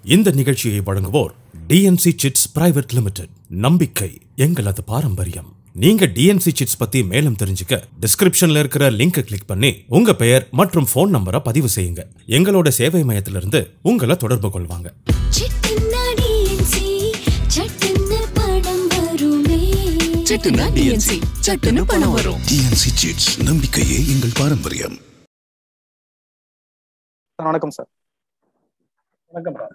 இந்த நிகழ்ச்சியை வழங்குவோர் டிஎன்சி சிட்ஸ் பிரைவேட் லிமிடெட் நம்பிக்கை எங்களது பாரம்பரியம் நீங்க டிஎன்சி சிட்ஸ் பத்தி மேலும் தெரிஞ்சுக்க டிஸ்கிரிப்ஷன்ல இருக்கிற லிங்கை கிளிக் பண்ணி உங்க பெயர் மற்றும் ஃபோன் நம்பரை பதிவு செய்யுங்க எங்களோட சேவை மையத்திலிருந்து உங்களை தொடர்பு கொள்வாங்க சிட்டுன்னா DNC, சட்டுன்னு படம் வருமே சிட்டுனா டிஎன்சி சட்டுன்னு பணம் வரும் டிஎன்சி சிட்ஸ் நம்பிக்கையே எங்கள் பாரம்பரியம் சார் வணக்கம் சார் வணக்கம் சார்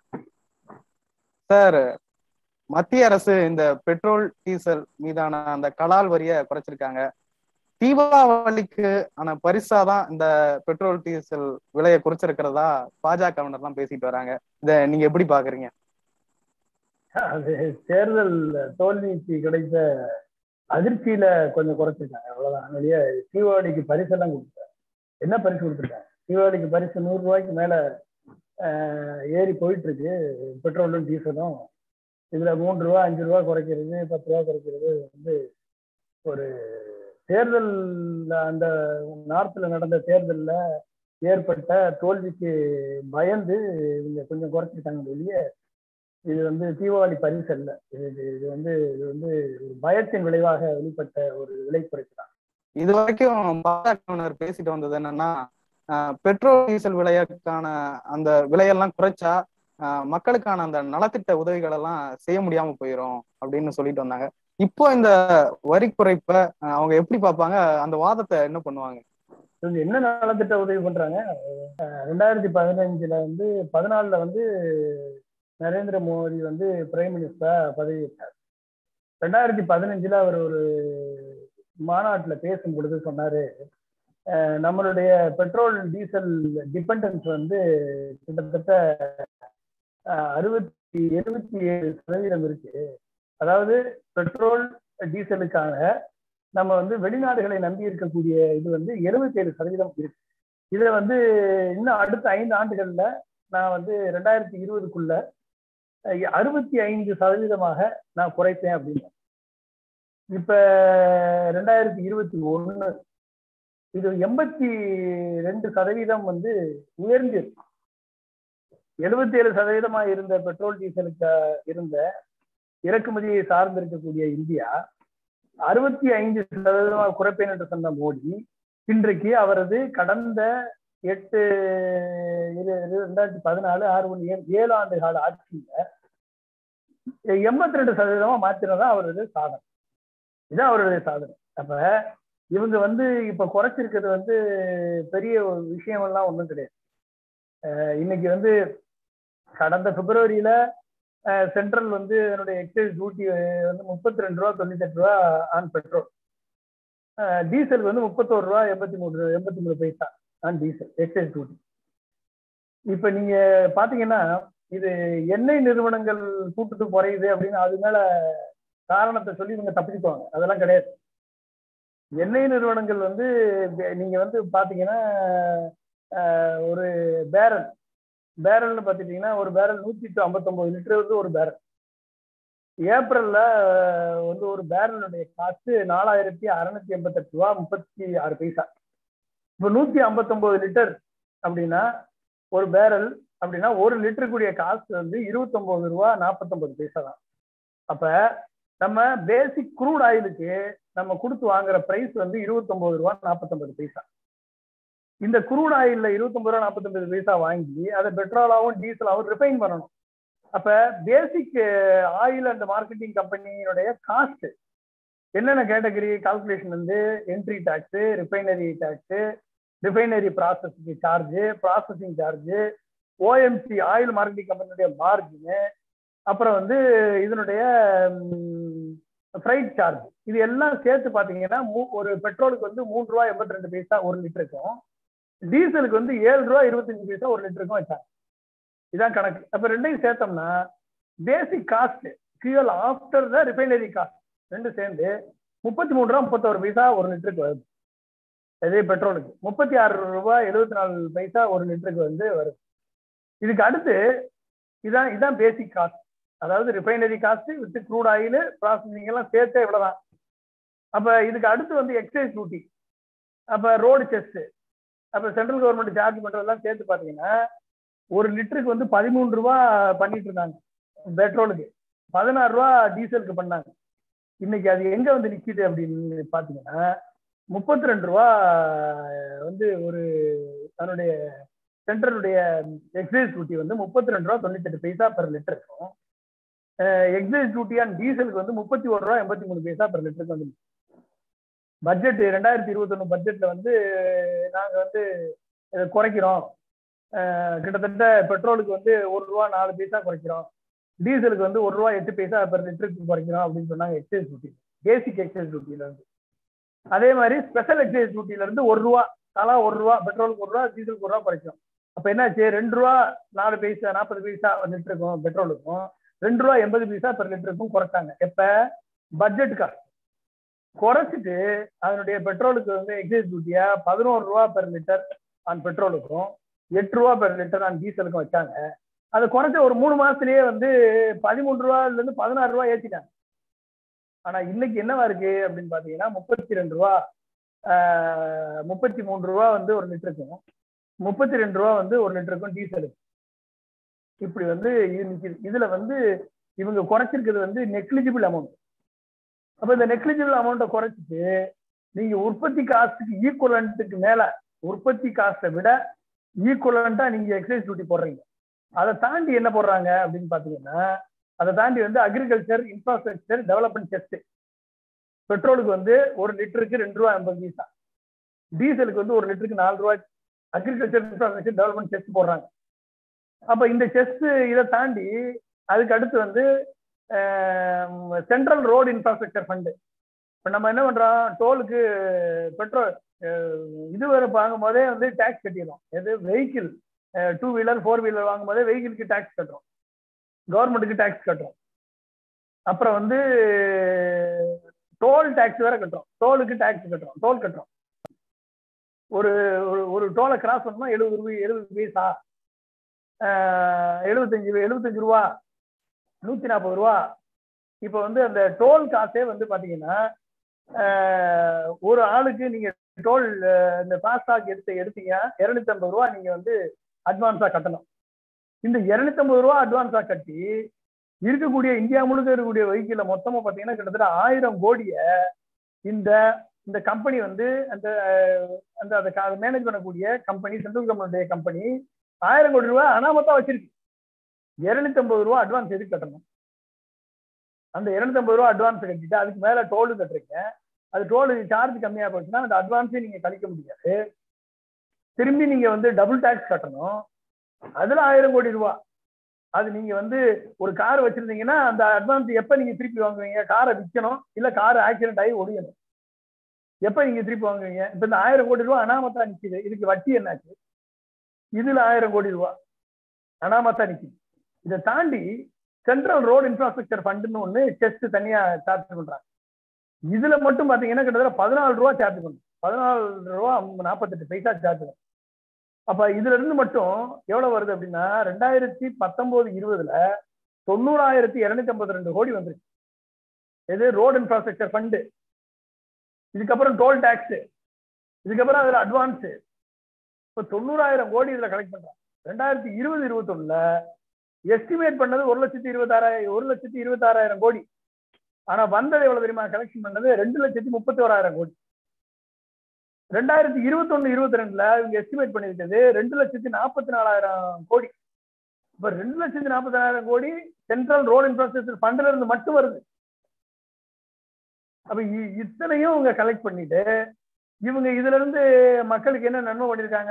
சார் மத்திய அரசு இந்த பெட்ரோல் டீசல் மீதான அந்த கலால் வரியை குறைச்சிருக்காங்க தீபாவளிக்கு ஆன பரிசாதான் இந்த பெட்ரோல் டீசல் விலையை குறைச்சிருக்கிறதா பாஜகவினர் பேசிட்டு வராங்க இத நீங்க எப்படி பாக்குறீங்க அது தேர்தல் தோல்விக்கு கிடைத்த அதிர்ச்சியில கொஞ்சம் குறைச்சிருக்காங்க அவ்வளவுதான் வெளியே தீபாவளிக்கு பரிசெல்லாம் கொடுத்தாங்க என்ன பரிசு கொடுத்துருக்காங்க தீபாவளிக்கு பரிசு நூறு ரூபாய்க்கு மேல ஆஹ், ஏறி போயிட்டு இருக்கு பெட்ரோலும் டீசலும் இதுல மூன்று ரூபா அஞ்சு ரூபா குறைக்கிறது பத்து ரூபா குறைக்கிறது வந்து ஒரு தேர்தல் அந்த நார்த்ல நடந்த தேர்தல்ல ஏற்பட்ட தோல்விக்கு பயந்து இவங்க கொஞ்சம் குறைச்சிருக்காங்க வெளியே இது வந்து தீபாவளி பரிசு அல்ல இது இது- இது வந்து இது வந்து ஒரு பயத்தின் விளைவாக வெளிப்பட்ட ஒரு விலை குறைப்பு தான் இது வரைக்கும் பாஜகவினர் பேசிட்டு வந்தது என்னன்னா ஆஹ், பெட்ரோல் டீசல் விலையக்கான அந்த விலையெல்லாம் குறைச்சா ஆஹ், மக்களுக்கான அந்த நலத்திட்ட உதவிகள் எல்லாம் செய்ய முடியாம போயிரும் அப்படின்னு சொல்லிட்டு வந்தாங்க இப்போ இந்த வரி குறைப்ப ஆஹ், அவங்க எப்படி பார்ப்பாங்க அந்த வாதத்தை என்ன பண்ணுவாங்க இவங்க என்ன நலத்திட்ட உதவி பண்றாங்க அஹ் ரெண்டாயிரத்தி பதினஞ்சுல வந்து பதினாலுல வந்து நரேந்திர மோடி வந்து பிரைம் மினிஸ்டரா பதவியேற்றார் ரெண்டாயிரத்தி பதினஞ்சுல அவர் ஒரு மாநாட்டுல பேசும் பொழுது சொன்னாரு அஹ் நம்மளுடைய பெட்ரோல் டீசல் டிபெண்டன்ஸ் வந்து கிட்டத்தட்ட அஹ் அறுபத்தி எழுபத்தி ஏழு சதவீதம் இருக்கு அதாவது பெட்ரோல் டீசலுக்காக நம்ம வந்து வெளிநாடுகளை நம்பி இருக்கக்கூடிய இது வந்து 77% சதவீதம் இருக்கு இதை வந்து இன்னும் அடுத்த ஐந்து ஆண்டுகள்ல நான் வந்து ரெண்டாயிரத்தி இருபதுக்குள்ள அறுபத்தி ஐந்து சதவீதமாக நான் குறைப்பேன் அப்படின்னு இப்ப ரெண்டாயிரத்தி இருபத்தி ஒண்ணு இது எண்பத்தி ரெண்டு சதவீதம் வந்து உயர்ந்து எழுபத்தி ஏழு சதவீதமா இருந்த பெட்ரோல் டீசலுக்கு இருந்த இறக்குமதியை சார்ந்திருக்கக்கூடிய இந்தியா அறுபத்தி ஐந்து சதவீதமாக குறைப்பேன் என்று சொன்ன மோடி இன்றைக்கு அவரது கடந்த எட்டு இரு- இரு- ரெண்டாயிரத்தி பதினாலு ஆறு ஒன்று ஏழு ஏழு ஆண்டு கால ஆட்சியில எண்பத்தி ரெண்டு சதவீதமா மாத்தினதா அவரது சாதனை இதான் அவருடைய சாதனை அப்ப இவங்க வந்து இப்ப குறைச்சிருக்கிறது வந்து பெரிய ஒரு விஷயம் எல்லாம் ஒண்ணும் கிடையாது அஹ் இன்னைக்கு வந்து கடந்த பிப்ரவரியில சென்ட்ரல் வந்து என்னுடைய எக்ஸைஸ் டியூட்டி வந்து முப்பத்தி ரெண்டு ரூபா தொண்ணூத்தெட்டு ரூபா ஆன் பெட்ரோல் டீசல் வந்து முப்பத்தோரு ரூபா எண்பத்தி மூணு எண்பத்தி மூணு paisa on diesel excise duty இப்ப நீங்க பாத்தீங்கன்னா இது எண்ணெய் நிறுவனங்கள் கூட்டுட்டு குறையுது அப்படின்னு அது மேல காரணத்தை சொல்லி இவங்க தப்பிச்சுக்குவாங்க அதெல்லாம் கிடையாது எண்ணெய் நிறுவனங்கள் வந்து பே- நீங்க வந்து பாத்தீங்கன்னா ஆஹ், ஒரு பேரல் பேரல்னு பார்த்துட்டீங்கன்னா ஒரு பேரல் நூத்தி ஐம்பத்தொன்பது லிட்டர் வந்து ஒரு பேரல் ஏப்ரல்ல அஹ், வந்து ஒரு பேரலுடைய காசு நாலாயிரத்தி அறுநூத்தி எண்பத்தெட்டு ரூபா முப்பத்தி ஆறு பைசா இப்போ நூத்தி ஐம்பத்தொன்பது லிட்டர் அப்படின்னா ஒரு பேரல் அப்படின்னா ஒரு லிட்டருக்குரிய காசு வந்து இருபத்தொன்பது ரூபா நாற்பத்தொன்பது பைசா தான் அப்ப நம்ம பேசிக் குரூட் ஆயிலுக்கு நம்ம கொடுத்து வாங்குற பிரைஸ் வந்து இருபத்தொன்பது ரூபா நாற்பத்தொன்பது பைசா இந்த குரூட் ஆயில்ல இருபத்தொன்பது ரூபா நாற்பத்தொன்பது பைசா வாங்கி அதை பெட்ரோலாவும் டீசலாவும் ரிஃபைன் பண்ணணும் அப்ப பேசிக் ஆயில் அண்ட் மார்க்கெட்டிங் கம்பெனியினுடைய காஸ்ட் என்னென்ன கேட்டகரி கால்குலேஷன் வந்து entry tax refinery tax refinery ப்ராசஸ்க்கு charge processing charge OMC oil marketing கம்பெனியுடைய மார்ஜின் அப்புறம் வந்து இதனுடைய ஃப்ரைட் சார்ஜ் இது எல்லாம் சேர்த்து பார்த்தீங்கன்னா மூ- ஒரு பெட்ரோலுக்கு வந்து மூணு ரூபா எண்பத்தி ரெண்டு பைசா ஒரு லிட்டருக்கும் டீசலுக்கு வந்து ஏழு ரூபா இருபத்தஞ்சு பைசா ஒரு லிட்டருக்கும் வச்சாங்க இதான் கணக்கு அப்ப ரெண்டையும் சேர்த்தோம்னா basic cost fuel after the refinery cost ரெண்டு சேர்ந்து முப்பத்தி மூணு ரூபா முப்பத்தோரு பைசா ஒரு லிட்டருக்கு வருது அதே பெட்ரோலுக்கு முப்பத்தி ஆறு ரூபாய் எழுபத்தி நாலு பைசா ஒரு லிட்டருக்கு வந்து வருது இதுக்கு அடுத்து இதான் இதான் பேசிக் காஸ்ட் அதாவது refinery cost with crude oil processing எல்லாம் சேர்த்தே இவ்வளவுதான் அப்ப இதுக்கு அடுத்து வந்து எக்ஸைஸ் டியூட்டி அப்ப ரோடு செஸ் அப்ப சென்ட்ரல் கவர்மெண்ட் சார்ஜ் பண்றதெல்லாம் சேர்த்து பாத்தீங்கன்னா ஒரு லிட்டருக்கு வந்து பதிமூணு ரூபா பண்ணிட்டு இருந்தாங்க பெட்ரோலுக்கு பதினாறு ரூபா டீசலுக்கு பண்ணாங்க இன்னைக்கு அது எங்க வந்து நிக்குது அப்படின்னு பாத்தீங்கன்னா முப்பத்தி ரெண்டு ரூபா வந்து ஒரு அதனுடைய சென்ட்ரலுடைய எக்ஸைஸ் டியூட்டி வந்து முப்பத்தி ரெண்டு ரூபா தொண்ணூத்தெட்டு பைசா பெர் லிட்டர் இருக்கும் எக்ஸைஸ் டியூட்டி அண்ட் டீசலுக்கு வந்து முப்பத்தி ஒரு ரூபா எண்பத்தி மூணு பைசா பெர் லிட்டருக்கு வந்து பட்ஜெட் ரெண்டாயிரத்தி இருபத்தொன்னு பட்ஜெட்ல வந்து நாங்க வந்து இதை குறைக்கிறோம் அஹ் கிட்டத்தட்ட பெட்ரோலுக்கு வந்து ஒரு ரூபா நாலு பைசா குறைக்கிறோம் டீசலுக்கு வந்து ஒரு ரூபா எட்டு பைசா பெர் லிட்டருக்கு குறைக்கிறோம் அப்படின்னு சொன்னாங்க எக்ஸைஸ் டியூட்டி பேசிக் எக்ஸைஸ் டியூட்டில இருந்து அதே மாதிரி ஸ்பெஷல் எக்ஸைஸ் டியூட்டில இருந்து ஒரு ரூபா தலா ஒரு ரூபா பெட்ரோலுக்கு ஒரு ரூபா டீசலுக்கு ஒரு ரூபா குறைக்கும் அப்ப என்னாச்சு ரெண்டு ரூபா நாலு பைசா நாற்பது பைசா லிட்டருக்கும் பெட்ரோலுக்கும் ரெண்டு ரூபா எண்பது பைசா பெர் லிட்டருக்கும் குறைச்சாங்க எப்ப பட்ஜெட் காஸ்ட் குறைச்சிட்டு அதனுடைய பெட்ரோலுக்கு வந்து எக்ஸைஸ் டியூட்டியா பதினோரு ரூபா பெர் லிட்டர் ஆன் பெட்ரோலுக்கும் எட்டு ரூபா பெர் லிட்டர் ஆன் டீசலுக்கும் வச்சாங்க அது குறைச்ச ஒரு மூணு மாசத்துலயே வந்து பதிமூணு ரூபாயில இருந்து பதினாறு ரூபா ஏத்திட்டாங்க ஆனா இன்னைக்கு என்னவா இருக்கு அப்படின்னு பாத்தீங்கன்னா முப்பத்தி ரெண்டு ரூபா ஆஹ், முப்பத்தி மூணு ரூபா வந்து ஒரு லிட்டருக்கும் முப்பத்தி ரெண்டு ரூபா வந்து ஒரு லிட்டருக்கும் டீசலுக்கு இப்படி வந்து இது நிக்குது. இதுல வந்து இவங்க குறைச்சிருக்கிறது வந்து நெக்லிஜிபிள் அமௌண்ட் அப்ப இந்த நெக்லிஜிபிள் அமௌண்ட்டை குறைச்சிட்டு நீங்க உற்பத்தி காஸ்ட்டுக்கு ஈக்குவலண்ட்டுக்கு மேல உற்பத்தி காஸ்ட்டை விட ஈக்குவலண்டா நீங்க எக்ஸைஸ் டியூட்டி போடுறீங்க அதை தாண்டி என்ன போடுறாங்க அப்படின்னு பாத்தீங்கன்னா அதை தாண்டி வந்து அக்ரிகல்ச்சர் இன்ஃப்ராஸ்ட்ரக்சர் டெவலப்மெண்ட் செஸ்ட் பெட்ரோலுக்கு வந்து ஒரு லிட்டருக்கு ரெண்டு ரூபா எண்பது பைசா டீசலுக்கு வந்து ஒரு லிட்டருக்கு நாலு ரூபாய் அக்ரிகல்ச்சர் இன்ஃப்ராஸ்ட்ரக்சர் டெவலப்மெண்ட் செஸ்ட் போடுறாங்க அப்ப இந்த செஸ்ட் இதை தாண்டி அதுக்கு அடுத்து வந்து சென்ட்ரல் ரோடு இன்ஃப்ராஸ்ட்ரக்சர் ஃபண்டு இப்போ நம்ம என்ன பண்றோம் டோலுக்கு பெட்ரோல் இது வேற வாங்கும் போதே வந்து டேக்ஸ் கட்டிடுறோம் எது vehicle two wheeler four wheeler வாங்கும் போதே வெஹிக்கிளுக்கு டேக்ஸ் கட்டுறோம் கவர்மெண்ட்டுக்கு டேக்ஸ் கட்டுறோம் அப்புறம் வந்து டோல் டேக்ஸ் வேற கட்டுறோம் டோலுக்கு டேக்ஸ் கட்டுறோம் டோல் கட்டுறோம் ஒரு ஒரு- ஒரு டோலை கிராஸ் பண்ணோம்னா எழுபது ரூபாய் எழுபது பைசா ஆஹ் எழுபத்தஞ்சு எழுபத்தஞ்சு ரூபா நூத்தி நாற்பது ரூபா இப்போ வந்து அந்த டோல் காசே வந்து பாத்தீங்கன்னா ஆஹ் ஒரு ஆளுக்கு நீங்க டோல் இந்த ஃபாஸ்டாக் எடுத்து எடுத்தீங்க இருநூத்தி ஐம்பது ரூபா நீங்க வந்து அட்வான்ஸா கட்டணும் இந்த இருநூத்தி ஐம்பது ரூபா அட்வான்ஸா கட்டி இருக்கக்கூடிய இந்தியா முழுக்க இருக்கக்கூடிய வெஹிக்கிள மொத்தமா பாத்தீங்கன்னா கிட்டத்தட்ட ஆயிரம் கோடிய இந்த இந்த கம்பெனி வந்து அந்த அஹ், அந்த அதை மேனேஜ் பண்ணக்கூடிய கம்பெனி சென்ட்ரல் கவர்மெண்ட் கம்பெனி ஆயிரம் கோடி ரூபாய் அனாமத்தா வச்சிருக்கு இருநூத்தி ஐம்பது ரூபா அட்வான்ஸ் எதுக்கு கட்டணும் அந்த இருநூத்தி ஐம்பது ரூபா அட்வான்ஸ் கட்டிட்டு அதுக்கு மேல டோல் கட்டுறீங்க அது டோல் சார்ஜ் கம்மியா போச்சுன்னா அந்த அட்வான்ஸே நீங்க கழிக்க முடியாது திரும்பி நீங்க வந்து டபுள் டேக்ஸ் கட்டணும் அதுல ஆயிரம் கோடி ரூபா அது நீங்க வந்து ஒரு கார் வச்சிருந்தீங்கன்னா அந்த அட்வான்ஸ் எப்ப நீங்க திருப்பி வாங்குவீங்க காரை விற்கணும் இல்ல கார் ஆக்சிடென்ட் ஆகி ஒடியணும் எப்ப நீங்க திருப்பி வாங்குவீங்க இப்ப இந்த ஆயிரம் கோடி ரூபா அனாமத்தா நிக்குது இதுக்கு வட்டி என்னாச்சு இதுல ஆயிரம் கோடி ரூபா அனாமத்தா நிக்குது இதை தாண்டி சென்ட்ரல் ரோடு இன்ஃப்ராஸ்ட்ரக்சர் ஃபண்டுன்னு ஒண்ணு டெஸ்ட் தனியா சார்ஜ் பண்றாங்க இதுல மட்டும் பாத்தீங்கன்னா கிட்டத்தட்ட பதினாலு ரூபா சார்ஜ் பண்ணும் பதினாலு ரூபா நாற்பத்தெட்டு பைசா சார்ஜ் பண்ணும் அப்ப இதுல இருந்து மட்டும் எவ்வளவு வருது அப்படின்னா ரெண்டாயிரத்தி பத்தொன்பது இருபதுல தொண்ணூறாயிரத்தி இருநூத்தி ஐம்பத்தி ரெண்டு கோடி வந்துருச்சு இது ரோடு இன்ஃப்ராஸ்ட்ரக்சர் ஃபண்டு இதுக்கப்புறம் டோல் டாக்ஸ் இதுக்கப்புறம் அதுல அட்வான்ஸ் இப்போ தொண்ணூறாயிரம் கோடி இதுல கலெக்ட் பண்றாங்க ரெண்டாயிரத்தி இருபது இருபத்தொன்னுல எஸ்டிமேட் பண்ணது ஒரு லட்சத்தி இருபத்தாறாயிரம் ஒரு லட்சத்தி இருபத்தாறாயிரம் கோடி ஆனா வந்தது எவ்வளவு தெரியுமா கலெக்ஷன் பண்ணது ரெண்டு லட்சத்தி முப்பத்தி ஓராயிரம் கோடி ரெண்டாயிரத்தி இருபத்தொன்னு இருபத்தி ரெண்டுல இவங்க எஸ்டிமேட் பண்ணிருக்கிறது ரெண்டு லட்சத்தி நாற்பத்தி நாலாயிரம் கோடி இப்ப ரெண்டு லட்சத்தி நாற்பத்தி நாலாயிரம் கோடி சென்ட்ரல் ரோடு இன்ஃப்ராஸ்ட்ரக்சர் ஃபண்ட்ல இருந்து மட்டும் வருது அப்ப இ- இத்தனையும் இவங்க கலெக்ட் பண்ணிட்டு இவங்க இதுல இருந்து மக்களுக்கு என்ன நன்மை பண்ணிருக்காங்க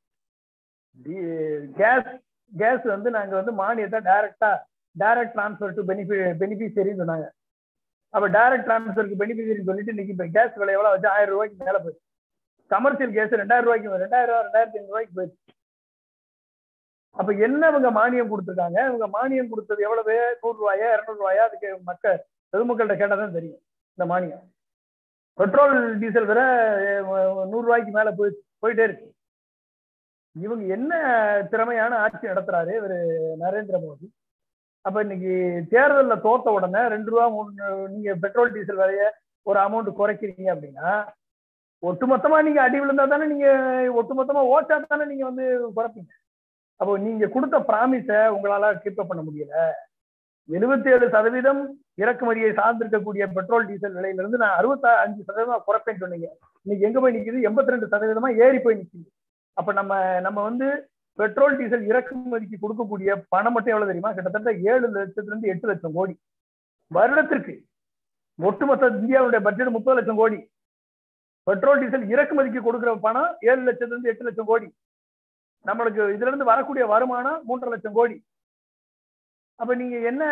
கேஸ் கேஸ் வந்து நாங்க வந்து மானியத்தை டைரக்டா டைரக்ட் டிரான்ஸ்ஃபர் டு பெனிஃபி பெனிஃபிஷரின்னு சொன்னாங்க அப்ப டைரக்ட் டிரான்ஸ்ஃபருக்கு பெனிஃபிஷரின்னு சொல்லிட்டு இன்னைக்கு இப்ப கேஸ் விலை எவ்வளவு வச்சு ஆயிரம் ரூபாய்க்கு மேல போயிடுச்சு கமர்ஷியல் கேஸ் ரெண்டாயிரம் ரூபாய்க்கு ரெண்டாயிரம் ரூபாய் ரெண்டாயிரத்தி ஐநூறு ரூபாய்க்கு போயிடுச்சு அப்ப என்ன இவங்க மானியம் கொடுத்துருக்காங்க இவங்க மானியம் கொடுத்தது எவ்வளவு நூறு ரூபாயா இருநூறு ரூபாயா அதுக்கு மக்கள் பொதுமக்கள்கிட்ட கேட்டாதான் தெரியும் இந்த மானியம் பெட்ரோல் டீசல் வேற அஹ், நூறு ரூபாய்க்கு மேல போய் போயிட்டே இருக்கு இவங்க என்ன திறமையான ஆட்சி நடத்துறாரு இவரு நரேந்திர மோடி அப்ப இன்னைக்கு தேர்தல்ல தோத்த உடனே ரெண்டு ரூபா மூணு நீங்க பெட்ரோல் டீசல் விலைய ஒரு அமௌண்ட் குறைக்கிறீங்க அப்படின்னா ஒட்டுமொத்தமா நீங்க அடி விழுந்தா தானே நீங்க ஒட்டுமொத்தமா ஓட்டா தானே நீங்க வந்து குறைப்பீங்க அப்போ நீங்க கொடுத்த ப்ராமிஸ உங்களால கீப் பண்ண முடியல எழுபத்தி ஏழு சதவீதம் இறக்குமதியை சார்ந்திருக்கக்கூடிய பெட்ரோல் டீசல் விலையில இருந்து நான் அறுபத்தி அஞ்சு சதவீதம் குறைப்பேன்னு சொன்னீங்க இன்னைக்கு எங்க போய் நிக்குது எண்பத்தி ரெண்டு சதவீதமா ஏறி போய் நிக்குது அப்ப நம்ம நம்ம வந்து பெட்ரோல் டீசல் இறக்குமதிக்கு கொடுக்கக்கூடிய பணம் மட்டும் எவ்வளவு தெரியுமா கிட்டத்தட்ட ஏழு லட்சத்துல இருந்து எட்டு லட்சம் கோடி வருடத்திற்கு ஒட்டுமொத்த இந்தியாவுடைய பட்ஜெட் முப்பது லட்சம் கோடி பெட்ரோல் டீசல் இறக்குமதிக்கு கொடுக்கிற பணம் ஏழு லட்சத்துல இருந்து எட்டு லட்சம் கோடி நம்மளுக்கு இதுல இருந்து வரக்கூடிய வருமானம் மூன்றரை லட்சம் கோடி அப்ப நீங்க என்ன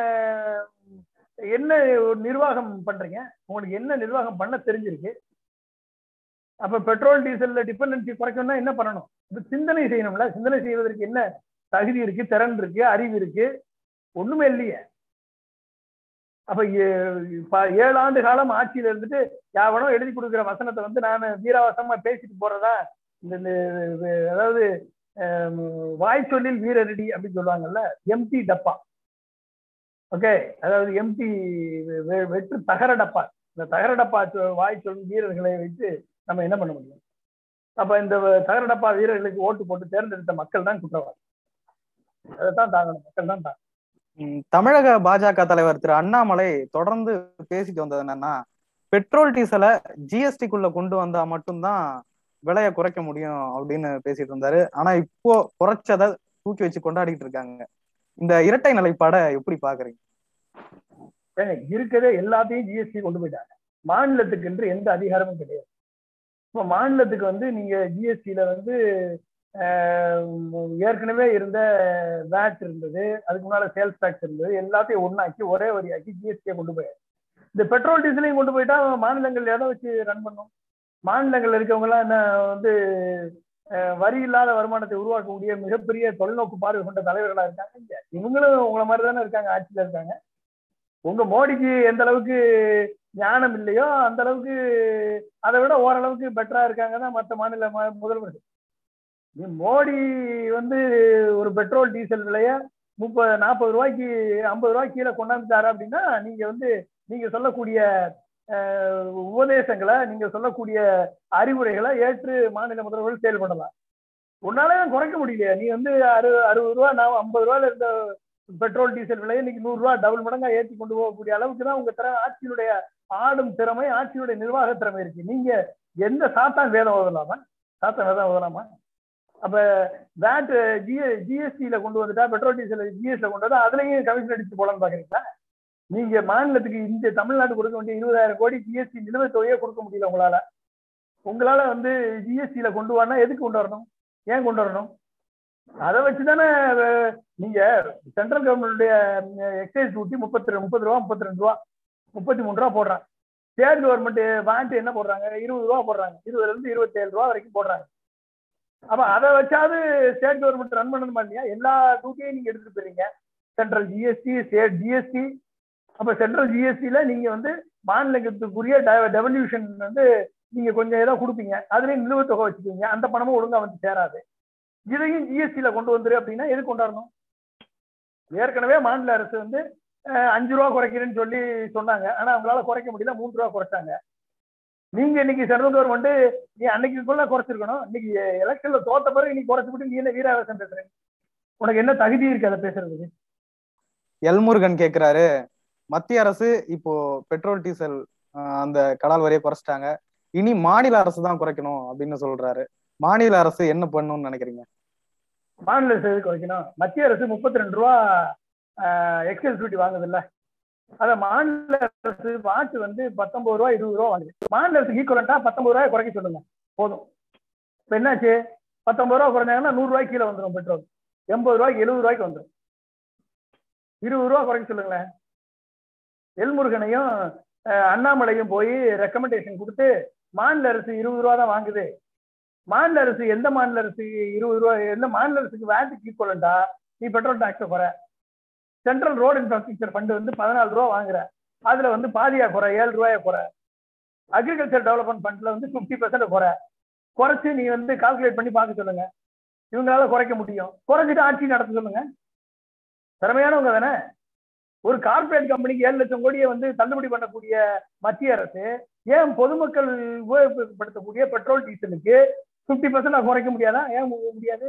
என்ன ஒரு நிர்வாகம் பண்றீங்க உங்களுக்கு என்ன நிர்வாகம் பண்ண தெரிஞ்சிருக்கு அப்ப பெட்ரோல் டீசல்ல டிபெண்டன்சி குறைக்கணும்னா என்ன பண்ணணும் இது சிந்தனை செய்யணும்ல சிந்தனை செய்வதற்கு என்ன தகுதி இருக்கு திறன் இருக்கு அறிவு இருக்கு ஒண்ணுமே இல்லையே அப்ப ஏ- ப- ஏழு ஆண்டு காலம் ஆட்சியில இருந்துட்டு யாவனோ எழுதி கொடுக்குற வசனத்தை வந்து நான் வீராவசமா பேசிட்டு போறதா இந்த இந்த- இது, அதாவது ஆம், வாய் சொல்லில் வீரரடி அப்படின்னு சொல்லுவாங்கல்ல எம்டி டப்பா ஓகே அதாவது எம்டி வெற்று தகர டப்பா இந்த தகர டப்பா சொ- வாய் சொல்லும் வீரர்களை வைத்து நம்ம என்ன பண்ண முடியும் அப்ப இந்த தகர டப்பா வீரர்களுக்கு ஓட்டு போட்டு தேர்ந்தெடுத்த மக்கள் தான் குற்றவாளி அதைத்தான் தாங்கணும் மக்கள் தான் தாங்கணும் ம், தமிழக பாஜக தலைவர் திரு அண்ணாமலை தொடர்ந்து பேசிட்டு வந்தது என்னன்னா பெட்ரோல் டீசலை ஜிஎஸ்டிக்குள்ள கொண்டு வந்தா மட்டும்தான் விலையை குறைக்க முடியும் அப்படின்னு பேசிட்டு இருந்தாரு ஆனா இப்போ குறைச்சதை தூக்கி வச்சு கொண்டாடிட்டு இருக்காங்க இந்த இரட்டை நிலைப்பாடை எப்படி பாக்குறீங்க ஏங்க இருக்கதே எல்லாத்தையும் ஜிஎஸ்டி கொண்டு போயிட்டாங்க மாநிலத்துக்கு என்று எந்த அதிகாரமும் கிடையாது இப்போ மாநிலத்துக்கு வந்து நீங்க ஜிஎஸ்டியில வந்து ஆஹ், ஏற்கனவே இருந்த வேட் இருந்தது அதுக்கு முன்னால சேல்ஸ் டாக்ஸ் இருந்தது எல்லாத்தையும் ஒண்ணாக்கி ஒரே வரியாக்கி ஜிஎஸ்டியை கொண்டு போய் இந்த பெட்ரோல் டீசலையும் கொண்டு போயிட்டா மாநிலங்கள் எதை வச்சு ரன் பண்ணும் மாநிலங்கள்ல இருக்கவங்க எல்லாம் என்ன வந்து ஆஹ், வரி இல்லாத வருமானத்தை உருவாக்கக்கூடிய மிகப்பெரிய தொலைநோக்கு பார்வை கொண்ட தலைவர்களா இருக்காங்க இங்க இவங்களும் உங்களை மாதிரி தானே இருக்காங்க ஆட்சியில இருக்காங்க உங்க மோடிக்கு எந்த அளவுக்கு ஞானம் இல்லையோ அந்த அளவுக்கு அதை விட ஓரளவுக்கு பெட்டரா இருக்காங்க தான் மற்ற மாநில ம- முதல்வர்கள் நீ மோடி வந்து ஒரு பெட்ரோல் டீசல் விலைய முப்பது நாற்பது ரூபாய்க்கு ஐம்பது ரூபாய்க்கு கீழே கொண்டாந்துட்டாரு அப்படின்னா நீங்க வந்து நீங்க சொல்லக்கூடிய அஹ், உபதேசங்களை நீங்க சொல்லக்கூடிய அறிவுரைகளை ஏற்று மாநில முதல்வர்கள் செயல்படலாம் உன்னால தான் குறைக்க முடியலையா நீ வந்து அறு அறுபது ரூபா நான் ஐம்பது ரூபாயில இருந்த பெட்ரோல் டீசல் விலையை இன்னைக்கு நூறு ரூபா டபுள் மடங்கா ஏற்றி கொண்டு போகக்கூடிய அளவுக்கு தான் உங்க திறமை ஆட்சியினுடைய ஆடும் திறமை ஆட்சியினுடைய நிர்வாக திறமை இருக்கு நீங்க எந்த சாத்தான் வேதம் ஓதலாமா சாத்தான் வேதம் ஓதலாமா அப்ப வேட் ஜிஎ ஜிஎஸ்டியில கொண்டு வந்துட்டா பெட்ரோல் டீசல் ஜிஎஸ்டில கொண்டு வந்தா அதுலயும் கமிஷன் அடிச்சு போலான்னு பாக்குறீங்களா நீங்க மாநிலத்துக்கு இந்த தமிழ்நாடு கொடுக்க வேண்டிய இருபதாயிரம் கோடி ஜிஎஸ்டி நிலுவைத் தொகையே கொடுக்க முடியல உங்களால உங்களால வந்து ஜிஎஸ்டியில கொண்டு வரணும் எதுக்கு கொண்டு வரணும் ஏன் கொண்டு வரணும் அதை வச்சுதானே அஹ், நீங்க சென்ட்ரல் கவர்மெண்டுடைய எக்ஸைஸ் டியூட்டி முப்பத்தி முப்பது ரூபா முப்பத்தி ரெண்டு ரூபா முப்பத்தி மூணு ரூபா போடுறாங்க ஸ்டேட் கவர்மெண்ட் வாண்ட் என்ன போடுறாங்க இருபது ரூபா போடுறாங்க இருபதுல இருந்து இருபத்தி ஏழு ரூபா வரைக்கும் போடுறாங்க அப்ப அதை வச்சாவது ஸ்டேட் கவர்மெண்ட் ரன் பண்ணணுமா இல்லையா எல்லா டியூட்டியையும் நீங்க எடுத்துட்டு போறீங்க சென்ட்ரல் ஜிஎஸ்டி ஸ்டேட் ஜிஎஸ்டி அப்ப சென்ட்ரல் ஜிஎஸ்டில நீங்க வந்து மாநிலத்துக்குரிய டெவல்யூஷன் வந்து நீங்க கொஞ்சம் ஏதோ கொடுப்பீங்க அதுலயும் நிலுவைத் தொகை வச்சுக்கீங்க அந்த பணமும் ஒழுங்கா வந்து சேராது இதையும் ஜிஎஸ்டியில கொண்டு வந்துரு அப்படின்னா எது கொண்டாடணும் ஏற்கனவே மாநில அரசு வந்து அஹ், அஞ்சு ரூபா குறைக்கிறேன்னு சொல்லி சொன்னாங்க ஆனா அவங்களால குறைக்க முடியல மூன்று ரூபா குறைச்சாங்க நீங்க இன்னைக்கு சென்ட்ரல் கவர்மெண்ட் நீ அன்னைக்குள்ள குறைச்சிருக்கணும் இன்னைக்கு எலெக்ஷன்ல தோத்த பிறகு நீ குறைச்சிட்டு நீ என்ன வீராவேசம் பேசுற உனக்கு என்ன தகுதி இருக்கு அதை பேசுறதுக்கு எல்முருகன் கேக்குறாரு மத்திய அரசு இப்போ பெட்ரோல் டீசல் ஆஹ், அந்த கடால் வரியை குறைச்சிட்டாங்க இனி மாநில அரசு தான் குறைக்கணும் அப்படின்னு சொல்றாரு மாநில அரசு என்ன பண்ணணும்னு நினைக்கிறீங்க மாநில அரசு எதுக்கு குறைக்கணும் மத்திய அரசு முப்பத்தி ரெண்டு ரூபா எக்ஸைஸ் டியூட்டி வாங்குது இல்ல அத மாநில அரசு வாட்டு வந்து பத்தொன்பது ரூபா இருபது ரூபா வாங்குது மாநில அரசுக்கு ஈக்குவலண்டா பத்தொன்பது ரூபாய் குறைக்க சொல்லுங்க போதும் இப்ப என்னாச்சு பத்தொன்பது ரூபா குறைஞ்சாங்கன்னா நூறு ரூபாய்க்கு கீழே வந்துடும் பெட்ரோல் எண்பது ரூபாய்க்கு எழுபது ரூபாய்க்கு வந்துடும் இருபது ரூபா குறைக்க சொல்லுங்களேன் எல்முருகனையும் அஹ், அண்ணாமலையும் போய் ரெக்கமெண்டேஷன் கொடுத்து மாநில அரசு இருபது ரூபா தான் வாங்குது மாநில அரசு எந்த மாநில அரசு இருபது ரூபா எந்த மாநில அரசுக்கு வேட்டுக்கு ஈக்குவலண்டா நீ பெட்ரோல் டாக்ஸை குறை சென்ட்ரல் ரோடு இன்ஃப்ராஸ்ட்ரக்சர் ஃபண்டு வந்து பதினாலு ரூபா வாங்குற அதுல வந்து பாதியா குறை ஏழு ரூபாய குறை அக்ரிகல்ச்சர் டெவலப்மெண்ட் ஃபண்ட்ல வந்து ஃபிஃப்டி பர்சன்ட் குறை குறைச்சு நீ வந்து கால்குலேட் பண்ணி பார்க்க சொல்லுங்க இவங்களால குறைக்க முடியும் குறைச்சிட்டு ஆட்சி நடத்த சொல்லுங்க திறமையானவங்க தானே ஒரு கார்ப்பரேட் கம்பெனிக்கு ஏழு லட்சம் கோடியை வந்து தள்ளுபடி பண்ணக்கூடிய மத்திய அரசு ஏன் பொதுமக்கள் உபயோகப்படுத்தக்கூடிய பெட்ரோல் டீசலுக்கு பிப்டி பர்சன்ட் குறைக்க முடியாதா ஏன் மு- முடியாது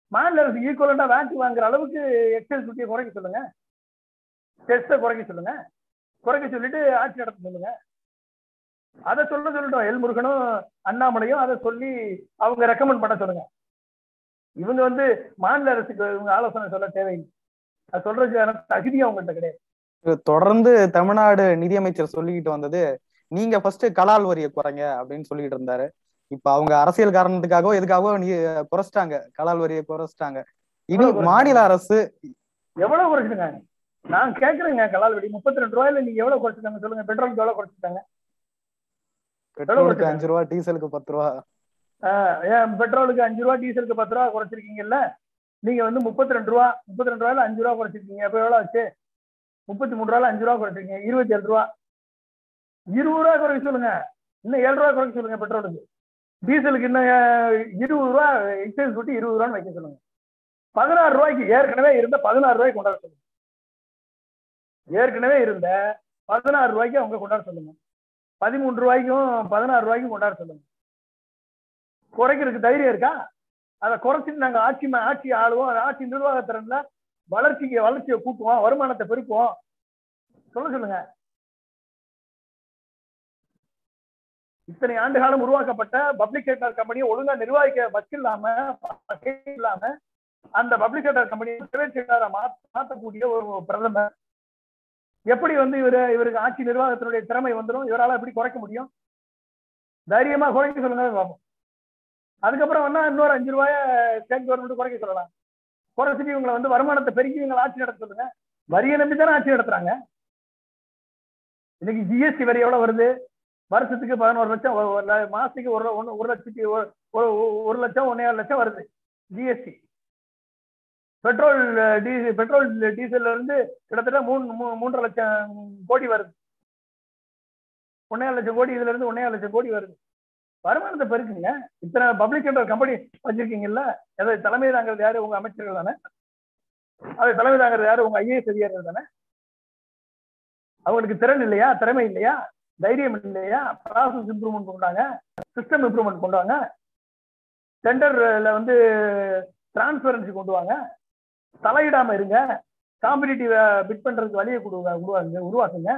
மாநில அரசு ஈக்குவலண்டா வேட் வாங்குற அளவுக்கு எக்ஸைஸ் டியூட்டியை குறைக்க சொல்லுங்க டெஸ்ட்டை குறைக்க சொல்லுங்க குறைக்க சொல்லிட்டு ஆட்சி நடத்த சொல்லுங்க அதை சொல்ல சொல்லட்டும் எல் முருகனும் அண்ணாமலையும் அதை சொல்லி அவங்க ரெக்கமெண்ட் பண்ண சொல்லுங்க இவங்க வந்து மாநில அரசுக்கு இவங்க ஆலோசனை சொல்ல தேவையில்லை அது சொல்றதுக்கான தகுதியும் அவங்கள்ட்ட கிடையாது தொடர்ந்து தமிழ்நாடு நிதியமைச்சர் சொல்லிக்கிட்டு வந்தது நீங்க ஃபர்ஸ்ட் கலால் வரியை குறைங்க அப்படின்னு சொல்லிட்டு இருந்தாரு இப்ப அவங்க அரசியல் காரணத்துக்காகவோ எதுக்காகவோ நீ குறைச்சிட்டாங்க கலால் வரியை குறைச்சிட்டாங்க இனி எவ்வளவு மாநில அரசு எவ்வளவு குறைச்சிருக்காங்க நான் கேக்குறேங்க கலால் வெடி முப்பத்தி ரெண்டு ரூபாயில நீங்க எவ்வளவு குறைச்சிருக்காங்க சொல்லுங்க பெட்ரோலுக்கு எவ்வளவு குறைச்சிருக்காங்க பெட்ரோலுக்கு குறைச்சிருக்காங்க? அஞ்சு ரூபா டீசலுக்கு பத்து ரூபா ஆஹ் ஏன் பெட்ரோலுக்கு அஞ்சு ரூபா டீசலுக்கு பத்து ரூபா குறைச்சிருக்கீங்கல்ல நீங்க வந்து முப்பத்தி ரெண்டு ரூபா முப்பத்தி ரெண்டு ரூபாயில அஞ்சு ரூபா குறைச்சிருக்கீங்க அப்ப எவ்வளவு ஆச்சு முப்பத்தி மூணு ரூபாயில அஞ்சு ரூபா குறைச்சிருக்கீங்க இருபத்தி ஏழு ரூபா இருபது ரூபா குறைக்க சொல்லுங்க இன்னும் ஏழு ரூபா குறைக்க சொல்லுங்க பெட்ரோலுக்கு டீசலுக்கு இன்னும் அஹ், இருபது ரூபா எக்ஸைஸ் போட்டு இருபது ரூபான்னு வைக்க சொல்லுங்க பதினாறு ரூபாய்க்கு ஏற்கனவே இருந்த பதினாறு ரூபாய்க்கு கொண்டாட சொல்லுங்க ஏற்கனவே இருந்த பதினாறு ரூபாய்க்கு அவங்க கொண்டாட சொல்லுங்க பதிமூன்று ரூபாய்க்கும் பதினாறு ரூபாய்க்கும் கொண்டாட சொல்லுங்க குறைக்கிறதுக்கு தைரியம் இருக்கா அதை குறைச்சிட்டு நாங்க ஆட்சி ம- ஆட்சி ஆளுவோம் அது ஆட்சி நிர்வாகத்திறன்ல வளர்ச்சிக்கு வளர்ச்சியை கூட்டுவோம் வருமானத்தை பெருக்குவோம் சொல்ல சொல்லுங்க இத்தனை ஆண்டு காலம் உருவாக்கப்பட்ட பப்ளிக் செக்டர் கம்பெனியை ஒழுங்கா நிர்வகிக்க பஸ் இல்லாம வகை இல்லாம அந்த பப்ளிக் செக்டர் கம்பெனி பிரைவேட் செக்டரை மாற்றக்கூடிய ஒரு பிரதமர் எப்படி வந்து இவரு இவருக்கு ஆட்சி நிர்வாகத்தினுடைய திறமை வந்துடும் இவரால எப்படி குறைக்க முடியும் தைரியமா குறைக்க சொல்லுங்க பார்ப்போம் அதுக்கப்புறம் வேணா இன்னொரு அஞ்சு ரூபாய ஸ்டேட் கவர்மெண்ட் குறைக்க சொல்லலாம் குறைச்சிட்டு இவங்களை வந்து வருமானத்தை பெருக்கி இவங்களை ஆட்சி நடத்த சொல்லுங்க வரியை நம்பி தானே ஆட்சி நடத்துறாங்க இன்னைக்கு ஜிஎஸ்டி வரி எவ்வளவு வருது வருஷத்துக்கு பதினோரு லட்சம் ஒரு- ஒரு ல- மாசத்துக்கு ஒரு ஒண்ணு- ஒரு லட்சத்தி ஒரு ஒரு- ஒரு லட்சம் ஒன்னே லட்சம் வருது ஜிஎஸ்டி பெட்ரோல் டீசல் பெட்ரோல் டீசல்ல இருந்து கிட்டத்தட்ட மூணு மூ- மூன்றரை லட்சம் கோடி வருது ஒன்னே லட்சம் கோடி இதுல இருந்து ஒன்னே லட்சம் கோடி வருது வருமானத்தை பெருக்குங்க இத்தனை பப்ளிக் செக்டர் கம்பெனி வச்சிருக்கீங்கல்ல அதை தலைமை தாங்கிறது யாரு உங்க அமைச்சர்கள் தானே அதை தலைமை தாங்கிறது யாரு உங்க ஐஏஎஸ் அதிகாரிகள் தானே அவங்களுக்கு திறன் இல்லையா திறமை இல்லையா தைரியம் இல்லையா ப்ராசஸ் இம்ப்ரூவ்மெண்ட் கொண்டாங்க சிஸ்டம் இம்ப்ரூவ்மெண்ட் கொண்டு வாங்க டெண்டர்ல வந்து டிரான்ஸ்பரன்சி கொண்டு வாங்க தலையிடாம இருங்க காம்படிட்டிவ் பிட் பண்றதுக்கு வழியை கொடுங்க உருவாக்குங்க உருவாக்குங்க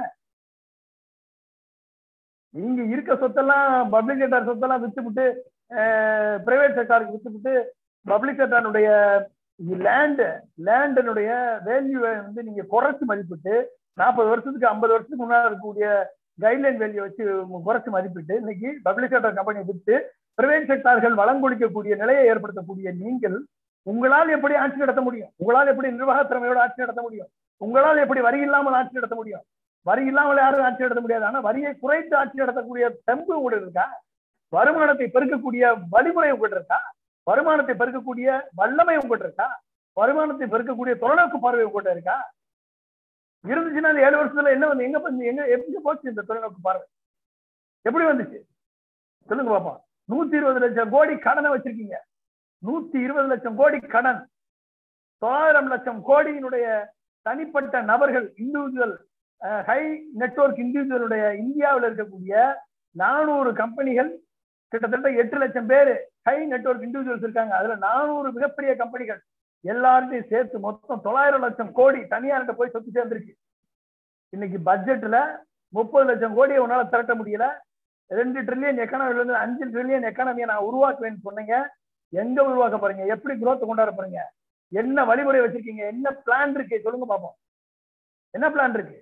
நீங்க இருக்க சொத்தெல்லாம் பப்ளிக் செக்டார் சொத்தெல்லாம் வித்துவிட்டு பிரைவேட் செக்டாருக்கு வித்துவிட்டு பப்ளிக் செக்டாருடைய லேண்ட் லேண்டினுடைய வேல்யூவை வந்து நீங்க குறைச்சு மதிப்பிட்டு நாற்பது வருஷத்துக்கு ஐம்பது வருஷத்துக்கு முன்னாடி இருக்கக்கூடிய கைட்லைன் வேல்யூ வச்சு குறைச்சு மதிப்பிட்டு இன்னைக்கு பப்ளிக் செக்டர் கம்பெனி விட்டு பிரைவேட் செக்டார்கள் வளம் கொடுக்கக்கூடிய நிலையை ஏற்படுத்தக்கூடிய நீங்கள் உங்களால் எப்படி ஆட்சி நடத்த முடியும் உங்களால் எப்படி நிர்வாக திறமையோட ஆட்சி நடத்த முடியும் உங்களால் எப்படி வரி இல்லாமல் ஆட்சி நடத்த முடியும் வரி இல்லாமல் யாரும் ஆட்சி நடத்த முடியாது ஆனா வரியை குறைத்து ஆட்சி நடத்தக்கூடிய தெம்பு உங்களுக்கு இருக்கா வருமானத்தை பெருக்கக்கூடிய வழிமுறை உங்கள்கிட்ட இருக்கா வருமானத்தை பெருக்கக்கூடிய வல்லமை உங்கள்கிட்ட இருக்கா வருமானத்தை பெருக்கக்கூடிய தொலைநோக்கு பார்வை உங்கள்கிட்ட இருக்கா இருந்துச்சுன்னா இந்த ஏழு வருஷத்துல என்ன வந்து எங்க வந்து எங்க எங்க போச்சு இந்த தொலைநோக்கு பார்வை எப்படி வந்துச்சு சொல்லுங்க பாப்போம் நூத்தி இருபது லட்சம் கோடி கடனை வச்சிருக்கீங்க நூத்தி இருபது லட்சம் கோடி கடன் தொள்ளாயிரம் லட்சம் கோடியினுடைய தனிப்பட்ட நபர்கள் இண்டிவிஜுவல் ஹை நெட்வொர்க் இண்டிவிஜுவலுடைய இந்தியாவில் இருக்கக்கூடிய நானூறு கம்பெனிகள் கிட்டத்தட்ட எட்டு லட்சம் பேர் ஹை நெட்வொர்க் இண்டிவிஜுவல்ஸ் இருக்காங்க அதுல நானூறு மிகப்பெரிய கம்பெனிகள் எல்லார்ட்டையும் சேர்த்து மொத்தம் தொள்ளாயிரம் லட்சம் கோடி தனியார்கிட்ட போய் சொத்து சேர்ந்திருக்கு இன்னைக்கு பட்ஜெட்ல முப்பது லட்சம் கோடியை உன்னால திரட்ட முடியல ரெண்டு ட்ரில்லியன் எக்கானமில இருந்து அஞ்சு ட்ரில்லியன் எக்கானமியை நான் உருவாக்குவேன்னு சொன்னீங்க எங்க உருவாக்க போறீங்க எப்படி growth கொண்டாட போறீங்க என்ன வழிமுறை வச்சிருக்கீங்க என்ன பிளான் இருக்கு சொல்லுங்க பாப்போம் என்ன பிளான் இருக்கு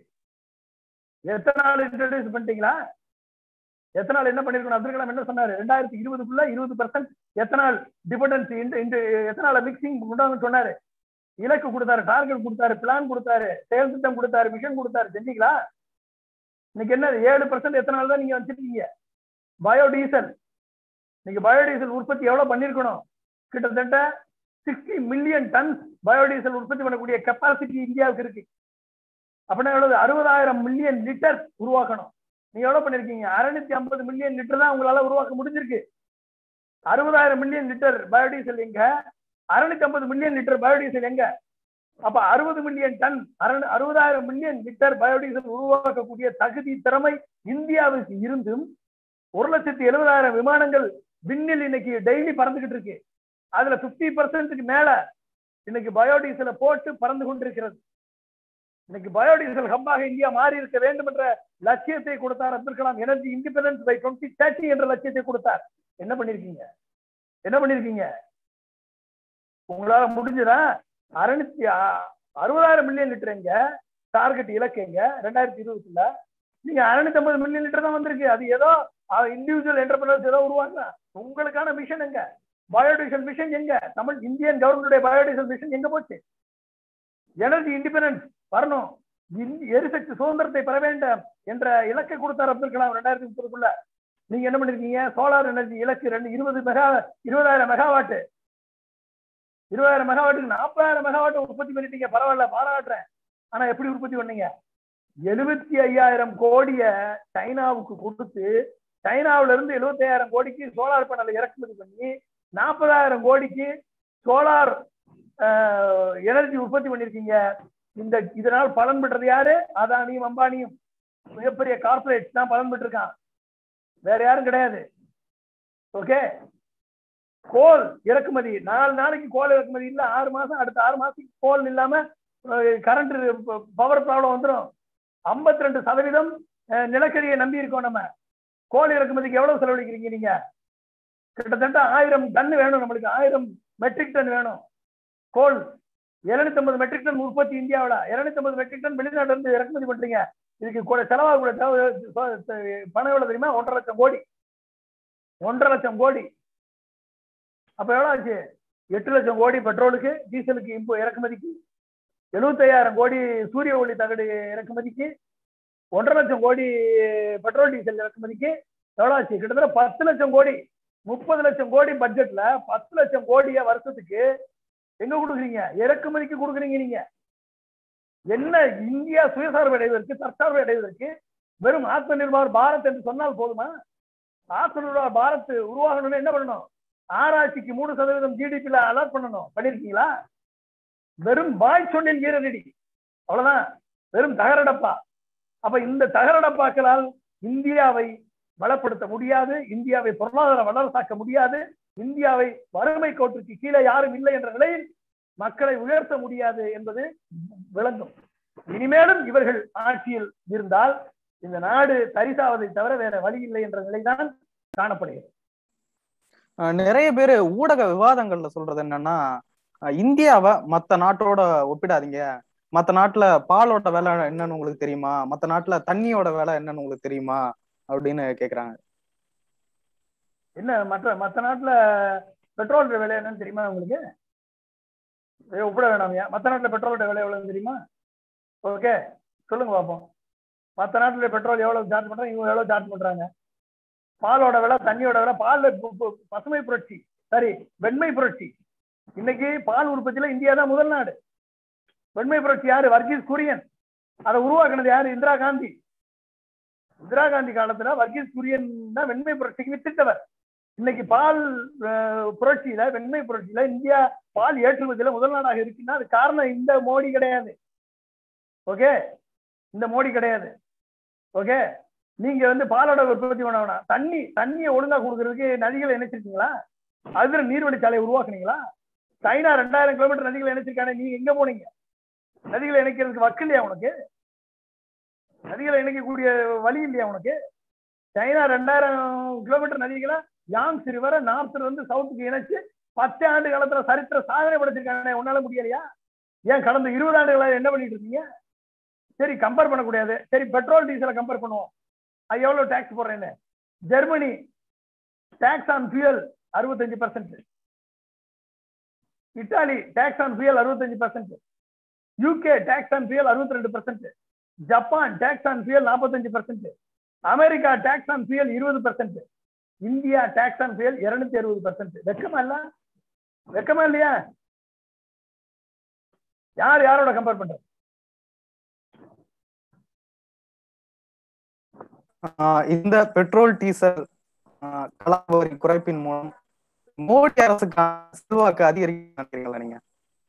எத்தனை நாள் இன்ட்ரடியூஸ் பண்ணிட்டீங்களா எத்தனை நாள் என்ன பண்ணிருக்கணும் அப்துல் கலாம் என்ன சொன்னாரு ரெண்டாயிரத்தி இருபதுக்குள்ள இருபது பர்சன்ட் எத்தனால் டிபெண்டன்சி எத்தனால மிக்சிங் கொண்டாங்கன்னு சொன்னாரு இலக்கு கொடுத்தாரு டார்கெட் கொடுத்தாரு பிளான் கொடுத்தாரு செயல் திட்டம் கொடுத்தாரு மிஷன் கொடுத்தாரு செஞ்சீங்களா இன்னைக்கு என்ன ஏழு பர்சன்ட் எத்தனை நாள் தான் நீங்க வச்சிருக்கீங்க பயோடீசல் நீங்க பயோடீசல் உற்பத்தி எவ்வளவு பண்ணிருக்கணும் கிட்டத்தட்ட சிக்ஸ்டி மில்லியன் டன்ஸ் பயோடீசல் உற்பத்தி பண்ணக்கூடிய கெப்பாசிட்டி இந்தியாவுக்கு இருக்கு அப்படின்னா எவ்வளவு அறுபதாயிரம் மில்லியன் லிட்டர் உருவாக்கணும் நீங்க எவ்வளவு பண்ணிருக்கீங்க அறுநூத்தி ஐம்பது மில்லியன் லிட்டர் தான் உங்களால உருவாக்க முடிஞ்சிருக்கு அறுபதாயிரம் மில்லியன் லிட்டர் பயோடீசல் எங்க அறுநூத்தி ஐம்பது மில்லியன் லிட்டர் பயோடீசல் எங்க அப்ப அறுபது மில்லியன் டன் அறுபதாயிரம் மில்லியன் லிட்டர் பயோடீசல் உருவாக்கக்கூடிய தகுதி திறமை இந்தியாவுக்கு இருந்தும் ஒரு லட்சத்தி எழுபதாயிரம் விமானங்கள் விண்ணில் இன்னைக்கு டெய்லி பறந்துகிட்டு இருக்கு அதுல பிப்டி பர்சன்ட்டுக்கு மேல இன்னைக்கு பயோடீசலை போட்டு பறந்து கொண்டிருக்கிறது இன்னைக்கு பயோடீசல் ஹப்பாக இந்தியா மாறி இருக்க வேண்டும் என்ற லட்சியத்தை கொடுத்தார் Abdul Kalam energy independence by twenty thirty என்ற லட்சியத்தை கொடுத்தார் என்ன பண்ணிருக்கீங்க என்ன பண்ணிருக்கீங்க உங்களால முடிஞ்சதா அறுநூத்தி அறுபதாயிரம் மில்லியன் லிட்டர் எங்க டார்கெட் இலக்கு எங்க ரெண்டாயிரத்தி இருபதுல நீங்க அறுநூத்தி ஐம்பது மில்லியன் லிட்டர் தான் வந்திருக்கு அது ஏதோ இண்டிவிஜுவல் என்டர்பிரனர்ஸ் ஏதோ உருவாங்க உங்களுக்கான மிஷன் எங்க பயோடீசல் மிஷன் எங்க தமிழ் இந்தியன் கவர்மெண்டுடைய பயோடீசல் மிஷன் எங்க போச்சு எனர்ஜி இண்டிபெண்டன்ஸ் வரணும் இந்- எரிசக்தி சுதந்திரத்தை பெற வேண்டும் என்ற இலக்கை கொடுத்தார் அப்துல் கலாம் ரெண்டாயிரத்தி முப்பதுக்குள்ள நீங்க என்ன பண்ணிருக்கீங்க சோலார் எனர்ஜி இலக்கு ரெண்டு இருபது மெகா இருபதாயிரம் மெகாவாட் இருபதாயிரம் மெகாவாட்டுக்கு நாற்பதாயிரம் மெகாவாட் உற்பத்தி பண்ணிட்டீங்க பரவாயில்ல பாராட்டுறேன் ஆனா எப்படி உற்பத்தி பண்ணீங்க எழுபத்தி ஐயாயிரம் கோடிய சைனாவுக்கு கொடுத்து சைனாவுல இருந்து எழுபத்தி ஐயாயிரம் கோடிக்கு சோலார் பேனல் இறக்குமதி பண்ணி நாற்பதாயிரம் கோடிக்கு சோலார் எனர்ஜி உற்பத்தி பண்ணிருக்கீங்க இந்த இதனால் பலன் பெற்றது யாரு அதானியும் அம்பானியும் மிகப்பெரிய கார்பரேட் தான் பலன் பெற்றிருக்கான் வேற யாரும் கிடையாது ஓகே கோல் இறக்குமதி நாலு நாளைக்கு கோல் இறக்குமதி இல்ல ஆறு மாசம் அடுத்த ஆறு மாசத்துக்கு கோல் இல்லாம கரண்ட் பவர் ப்ராப்ளம் வந்துடும் ஐம்பத்தி ரெண்டு சதவீதம் அஹ், நிலக்கரியை நம்பி இருக்கோம் நம்ம கோல் இறக்குமதிக்கு எவ்வளவு செலவழிக்கிறீங்க நீங்க கிட்டத்தட்ட ஆயிரம் டன் வேணும் நம்மளுக்கு ஆயிரம் மெட்ரிக் டன் வேணும் கோல் 750 மெட்ரிக் டன் உற்பத்தி இந்தியாவுல 750 மெட்ரிக் டன் வெளிநாட்டுல இருந்து இறக்குமதி பண்றீங்க இதுக்கு கூட செலவாக கூட செலவு பணம் எவ்வளவு தெரியுமா ஒன்றரை லட்சம் கோடி ஒன்றரை லட்சம் கோடி அப்ப எவ்வளவு ஆச்சு எட்டு லட்சம் கோடி பெட்ரோலுக்கு டீசலுக்கு இம்போ இறக்குமதிக்கு எழுபத்தையாயிரம் கோடி சூரிய ஒளி தகடு இறக்குமதிக்கு ஒன்றரை லட்சம் கோடி பெட்ரோல் டீசல் இறக்குமதிக்கு எவ்வளவு ஆச்சு கிட்டத்தட்ட பத்து லட்சம் கோடி முப்பது லட்சம் கோடி பட்ஜெட்ல பத்து லட்சம் கோடிய வருஷத்துக்கு எங்க கொடுக்குறீங்க இறக்குமதிக்கு கொடுக்குறீங்க நீங்க என்ன இந்தியா சுயசார்பு அடைவதற்கு தற்சார்பு அடைவதற்கு வெறும் ஆத்ம நிர்பார் பாரத் என்று சொன்னால் போதுமா ஆத்ம நிர்பார் பாரத் உருவாகணும்னு என்ன பண்ணணும் ஆராய்ச்சிக்கு மூணு சதவீதம் ஜிடிபில அலாட் பண்ணணும் பண்ணிருக்கீங்களா வெறும் வாய் சொன்னின் ஈரநடி அவ்வளவுதான் வெறும் தகரடப்பா அப்ப இந்த தகரடப்பாக்களால் இந்தியாவை வளப்படுத்த முடியாது இந்தியாவை பொருளாதார வளர்ச்சாக்க முடியாது இந்தியாவை வறுமை கோட்டுக்கு கீழே யாரும் இல்லை என்ற நிலையில் மக்களை உயர்த்த முடியாது என்பது விளங்கும் இனிமேலும் இவர்கள் ஆட்சியில் இருந்தால் இந்த நாடு தரிசாவதை தவிர வேற வழி இல்லை என்ற நிலைதான் காணப்படுகிறது அஹ் நிறைய பேர் ஊடக விவாதங்கள்ல சொல்றது என்னன்னா அஹ் இந்தியாவை மத்த நாட்டோட ஒப்பிடாதீங்க மத்த நாட்டுல பாலோட விலை என்னன்னு உங்களுக்கு தெரியுமா மத்த நாட்டுல தண்ணியோட விலை என்னன்னு உங்களுக்கு தெரியுமா அப்படின்னு கேக்குறாங்க என்ன மற்ற மற்ற நாட்டுல பெட்ரோல் விலை என்னன்னு தெரியுமா உங்களுக்கு ஏய், ஒப்பிட வேணாமையா மற்ற நாட்டுல பெட்ரோலோட விலை எவ்வளவு தெரியுமா ஓகே சொல்லுங்க பார்ப்போம் மற்ற நாட்டுல பெட்ரோல் எவ்வளவு சார்ஜ் பண்றாங்க இவங்க எவ்வளவு சார்ஜ் பண்றாங்க பாலோட விலை தண்ணியோட விலை பால் பு- பு- பசுமை புரட்சி சரி வெண்மை புரட்சி இன்னைக்கு பால் உற்பத்தியில இந்தியா தான் முதல் நாடு வெண்மை புரட்சி யாரு வர்கீஸ் குரியன் அதை உருவாக்குனது யாரு இந்திரா காந்தி இந்திரா காந்தி காலத்துல வர்கீஸ் குரியன் தான் வெண்மை புரட்சிக்கு வித்திட்டவர் இன்னைக்கு பால் அஹ், புரட்சியில வெண்மை புரட்சியில இந்தியா பால் ஏற்றுமதியில முதல் நாடாக இருக்குன்னா அது காரணம் இந்த மோடி கிடையாது ஓகே இந்த மோடி கிடையாது ஓகே நீங்க வந்து பாலோட உற்பத்தி பண்ண வேணாம் தண்ணி தண்ணியை ஒழுங்கா கொடுக்கறதுக்கு நதிகளை இணைச்சிருக்கீங்களா அதுல நீர்வழிச்சாலையை உருவாக்குனீங்களா சைனா ரெண்டாயிரம் கிலோமீட்டர் நதிகளை இணைச்சிருக்கானே நீங்க எங்க போனீங்க நதிகளை இணைக்கிறதுக்கு வக்கு இல்லையா உனக்கு நதிகளை இணைக்கக்கூடிய வழி இல்லையா உனக்கு சைனா ரெண்டாயிரம் கிலோமீட்டர் நதிகளை யாங்ஸ் ரிவரை நார்த்ல இருந்து சவுத்துக்கு இணைச்சு பத்து ஆண்டு காலத்துல சரித்திர சாதனை படைச்சிருக்கானே உன்னால முடியலையா ஏன் கடந்த இருபது ஆண்டுகளா என்ன பண்ணிட்டு இருக்கீங்க சரி கம்பேர் பண்ணக்கூடாது சரி பெட்ரோல் டீசலை கம்பேர் பண்ணுவோம் அது எவ்வளவு டாக்ஸ் போடுறேன்னு ஜெர்மனி டாக்ஸ் ஆன் ஃபியூயல் அறுபத்தஞ்சு percent Italy tax on fuel அறுபத்தஞ்சு percent UK tax on fuel அறுபத்தி ரெண்டு percent Japan tax on fuel நாற்பத்தஞ்சு percent America tax on fuel இருபது percent India tax on fuel இருநூத்தி அறுபது பர்சன்ட் வெக்கமா இல்ல வெக்கமா இல்லையா யார் யாரோட கம்பேர் பண்றது ஆஹ் இந்த பெட்ரோல் டீசல் ஆஹ் கலால் வரி குறைப்பின் மூலம் மோடி அரசுக்கான செல்வாக்கு அதிகரிக்கும் நினைக்கிறீங்களா நீங்க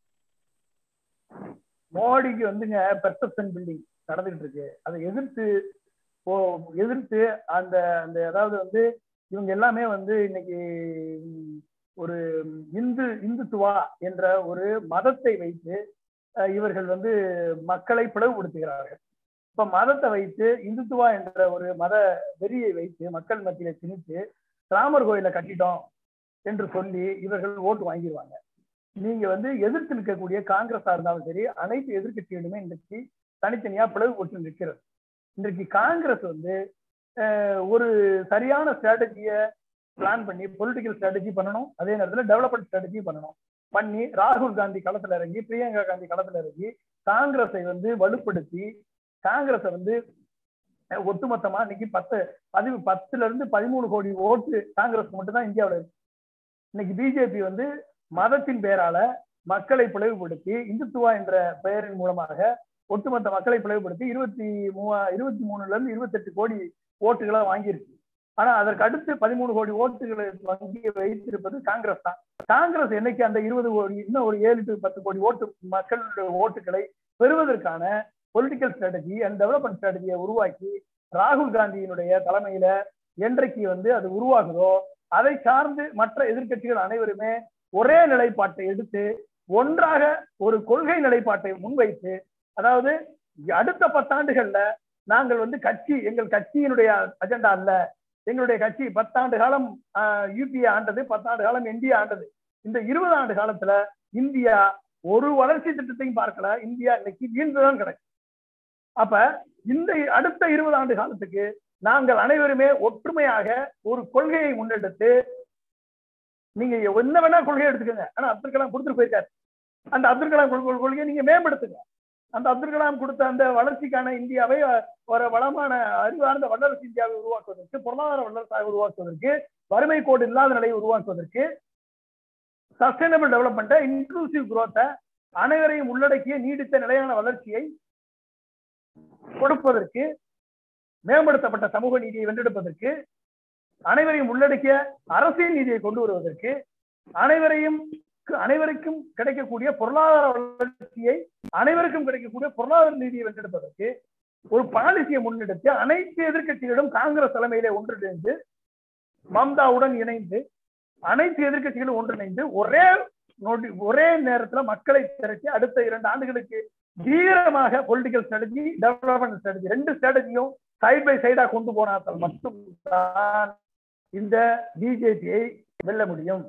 மோடிக்கு வந்துங்க பெர்செப்ஷன் பில்டிங் நடந்துகிட்டு இருக்கு அதை எதிர்த்து ஓ எதிர்த்து அந்த அந்த அதாவது வந்து இவங்க எல்லாமே வந்து இன்னைக்கு ம், ஒரு இந்து இந்துத்துவா என்ற ஒரு மதத்தை வைத்து அஹ், இவர்கள் வந்து மக்களை பிளவுபடுத்துகிறார்கள் இப்ப மதத்தை வைத்து இந்துத்துவா என்ற ஒரு மத வெறியை வைத்து மக்கள் மத்தியில திணித்து ராமர் கோயிலை கட்டிட்டோம் என்று சொல்லி இவர்கள் ஓட்டு வாங்கிடுவாங்க நீங்க வந்து எதிர்த்து நிற்கக்கூடிய காங்கிரஸா இருந்தாலும் சரி அனைத்து எதிர்க்கட்சிகளுமே இன்றைக்கு தனித்தனியா பிளவுபட்டு நிற்கிறது இன்றைக்கு காங்கிரஸ் வந்து அஹ், ஒரு சரியான ஸ்ட்ராட்டஜியை பிளான் பண்ணி பொலிட்டிக்கல் ஸ்ட்ராட்டஜி பண்ணணும் அதே நேரத்தில் டெவலப்மெண்ட் ஸ்ட்ராட்டஜி பண்ணணும் பண்ணி ராகுல் காந்தி களத்துல இறங்கி பிரியங்கா காந்தி களத்துல இறங்கி காங்கிரஸை வந்து வலுப்படுத்தி காங்கிரஸை வந்து அஹ், ஒட்டுமொத்தமா இன்னைக்கு பத்து பதிவு பத்துல இருந்து பதிமூணு கோடி ஓட்டு காங்கிரஸ் மட்டும் தான் இந்தியாவில் இருக்கு இன்னைக்கு பிஜேபி வந்து மதத்தின் பெயரால மக்களை பிளவுபடுத்தி இந்துத்துவா என்ற பெயரின் மூலமாக ஒட்டுமொத்த மக்களை பிளவுபடுத்தி இருபத்தி மூவா இருபத்தி மூணுல இருந்து இருபத்தெட்டு கோடி ஓட்டுகளை வாங்கியிருக்கு ஆனா அதற்கு அடுத்து பதிமூணு கோடி ஓட்டுகளை வங்கி வைத்திருப்பது காங்கிரஸ் தான் காங்கிரஸ் என்னைக்கு அந்த இருபது கோடி இன்னும் ஒரு ஏழு டு பத்து கோடி ஓட்டு மக்களுடைய ஓட்டுகளை பெறுவதற்கான பொலிட்டிக்கல் ஸ்ட்ராட்டஜி அண்ட் டெவலப்மெண்ட் ஸ்ட்ராட்டஜியை உருவாக்கி ராகுல் காந்தியினுடைய தலைமையில என்றைக்கு வந்து அது உருவாகுதோ அதை சார்ந்து மற்ற எதிர்க்கட்சிகள் அனைவருமே ஒரே நிலைப்பாட்டை எடுத்து ஒன்றாக ஒரு கொள்கை நிலைப்பாட்டை முன்வைத்து அதாவது அடுத்த பத்தாண்டுகள்ல நாங்கள் வந்து கட்சி எங்கள் கட்சியினுடைய அஜெண்டா அல்ல எங்களுடைய கட்சி பத்தாண்டு காலம் யூபிஏ ஆண்டது பத்தாண்டு காலம் என்டிஏ ஆண்டது இந்த இருபது ஆண்டு காலத்துல இந்தியா ஒரு வளர்ச்சி திட்டத்தையும் பார்க்கல இந்தியா இன்னைக்கு வீழ்ந்துதான் கிடக்கு அப்ப இந்த அடுத்த இருபது ஆண்டு காலத்துக்கு நாங்கள் அனைவருமே ஒற்றுமையாக ஒரு கொள்கையை முன்னெடுத்து நீங்க என்ன வேணா கொள்கையை எடுத்துக்கோங்க ஆனா அப்துல் கலாம் கொடுத்துட்டு போயிருக்காரு அந்த அப்துல் கலாம் கொள்கை கொள்கையை நீங்க மேம்படுத்துங்க அந்த அப்துல் கலாம் கொடுத்த அந்த வளர்ச்சிக்கான இந்தியாவை அஹ், ஒரு வளமான அறிவார்ந்த வல்லரசு இந்தியாவை உருவாக்குவதற்கு பொருளாதார வல்லரசாக உருவாக்குவதற்கு வறுமை கோடு இல்லாத நிலையை உருவாக்குவதற்கு சஸ்டைனபிள் டெவலப்மெண்ட்டை இன்க்ளூசிவ் குரோத்தை அனைவரையும் உள்ளடக்கிய நீடித்த நிலையான வளர்ச்சியை கொடுப்பதற்கு மேம்படுத்தப்பட்ட சமூக நீதியை வென்றெடுப்பதற்கு அனைவரையும் உள்ளடக்கிய அரசியல் நீதியை கொண்டு வருவதற்கு அனைவரையும் அனைவருக்கும் கிடைக்கக்கூடிய பொருளாதார வளர்ச்சியை அனைவருக்கும் கிடைக்கக்கூடிய பொருளாதார நீதியை வென்றெடுப்பதற்கு ஒரு பாலிசியை முன்னெடுத்து அனைத்து எதிர்க்கட்சிகளிடம் காங்கிரஸ் தலைமையிலே ஒன்றிணைந்து மம்தாவுடன் இணைந்து அனைத்து எதிர்க்கட்சிகளும் ஒன்றிணைந்து ஒரே நொடி ஒரே நேரத்துல மக்களை திரட்டி அடுத்த இரண்டு ஆண்டுகளுக்கு தீவிரமாக பொலிட்டிக்கல் ஸ்ட்ராட்டஜி டெவலப்மெண்ட் ஸ்ட்ராட்டஜி ரெண்டு ஸ்ட்ராட்டஜியும் சைட் பை சைடா கொண்டு போனால் மட்டும்தான் இந்த பிஜேபியை வெல்ல முடியும்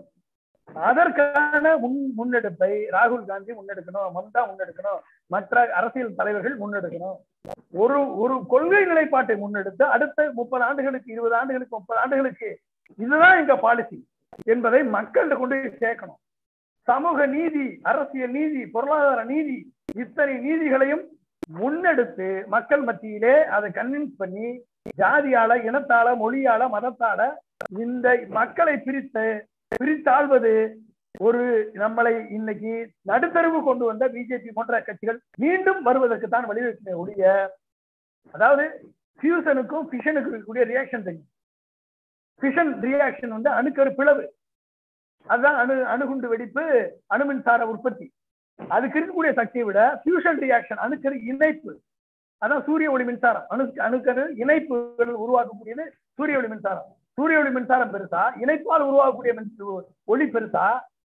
அதற்கான முன் முன்னெடுப்பை ராகுல் காந்தி முன்னெடுக்கணும் மம்தா முன்னெடுக்கணும் மற்ற அரசியல் தலைவர்கள் முன்னெடுக்கணும் ஒரு ஒரு கொள்கை நிலைப்பாட்டை முன்னெடுத்து அடுத்த முப்பது ஆண்டுகளுக்கு இருபது ஆண்டுகளுக்கு முப்பது ஆண்டுகளுக்கு இதுதான் எங்க பாலிசி என்பதை மக்கள்கிட்ட கொண்டு போய் சேர்க்கணும் சமூக நீதி அரசியல் நீதி பொருளாதார நீதி இத்தனை நீதிகளையும் முன்னெடுத்து மக்கள் மத்தியிலே அதை கன்வின்ஸ் பண்ணி ஜாதியால இனத்தால மொழியால மதத்தால இந்த மக்களை பிரித்து பிரித்தாழ்வது ஒரு நம்மளை இன்னைக்கு நடுத்தருவு கொண்டு வந்த பிஜேபி போன்ற கட்சிகள் மீண்டும் வருவதற்கு தான் வழிவகுக்கிற ஒழிய அதாவது ஃபியூசனுக்கும் ஃபிஷனுக்கும் இருக்கக்கூடிய ரியாக்ஷன் தெரியும் ஃபிஷன் ரியாக்ஷன் வந்து அணுக்கரு பிளவு அதுதான் அணு அணுகுண்டு வெடிப்பு அணுமின்சார உற்பத்தி அதுக்கு இருக்கக்கூடிய சக்தியை விட ஃபியூஷன் ரியாக்ஷன் அணுக்கரு இணைப்பு அதான் சூரிய ஒளி மின்சாரம் அணு அணுக்கரு இணைப்புகள் உருவாக்கக்கூடியது சூரிய ஒளி மின்சாரம் சூரிய ஒளி மின்சாரம் பெருசா இணைப்பால் உருவாகக்கூடிய மின் ஒளி பெருசா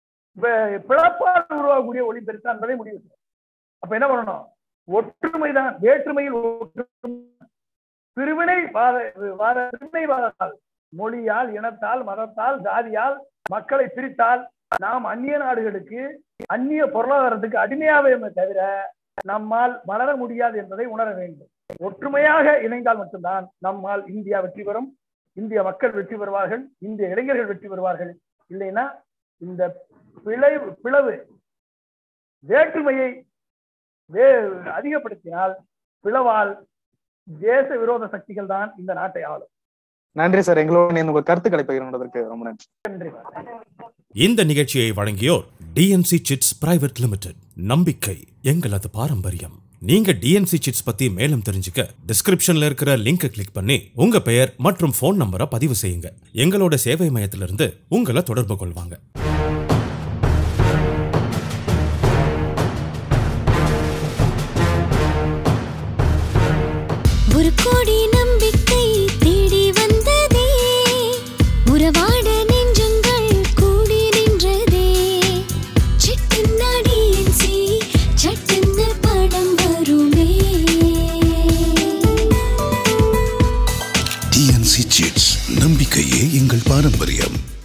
ப- பிளப்பால் உருவாகக்கூடிய ஒளி பெருசா என்பதை முடிவு செய்யணும். அப்ப என்ன பண்ணணும் ஒற்றுமைதான் வேற்றுமையில் ஒற்றுமை பிரிவினை வாத வாத பிரிவினைவாதத்தால் மொழியால் இனத்தால் மதத்தால் ஜாதியால் மக்களை பிரித்தால் நாம் அந்நிய நாடுகளுக்கு அந்நிய பொருளாதாரத்துக்கு அடிமையாவே தவிர நம்மால் வளர முடியாது என்பதை உணர வேண்டும் ஒற்றுமையாக இணைந்தால் மட்டும்தான் நம்மால் இந்தியா வெற்றி பெறும் இந்திய மக்கள் வெற்றி பெறுவார்கள் இந்திய இளைஞர்கள் வெற்றி பெறுவார்கள் இல்லைன்னா இந்த பிளவு பிளவு வேற்றுமையை வே அதிகப்படுத்தினால் பிளவால் தேச விரோத சக்திகள் தான் இந்த நாட்டை ஆளும் நன்றி சார் எங்களோட நீங்க உங்க கருத்துக்களை பகிர்ந்ததற்கு ரொம்ப நன்றி நன்றி இந்த நிகழ்ச்சியை வழங்கியோர் டிஎன்சி சிட்ஸ் பிரைவேட் லிமிடெட் நம்பிக்கை எங்களது பாரம்பரியம் நீங்க டிஎன்சி சிட்ஸ் பத்தி மேலும் தெரிஞ்சுக்க டிஸ்கிரிப்ஷன்ல இருக்கிற லிங்கை கிளிக் பண்ணி உங்க பெயர் மற்றும் ஃபோன் நம்பரை பதிவு செய்யுங்க எங்களோட சேவை மையத்திலிருந்து உங்களை தொடர்பு கொள்வாங்க ஒரு கோடி நம்பிக்கை தேடி வந்ததே உறவாட நெஞ்சங்கள் கூடி நின்றதே டிஎன்சி சிட்ஸ் நம்பிக்கையே எங்கள் பாரம்பரியம்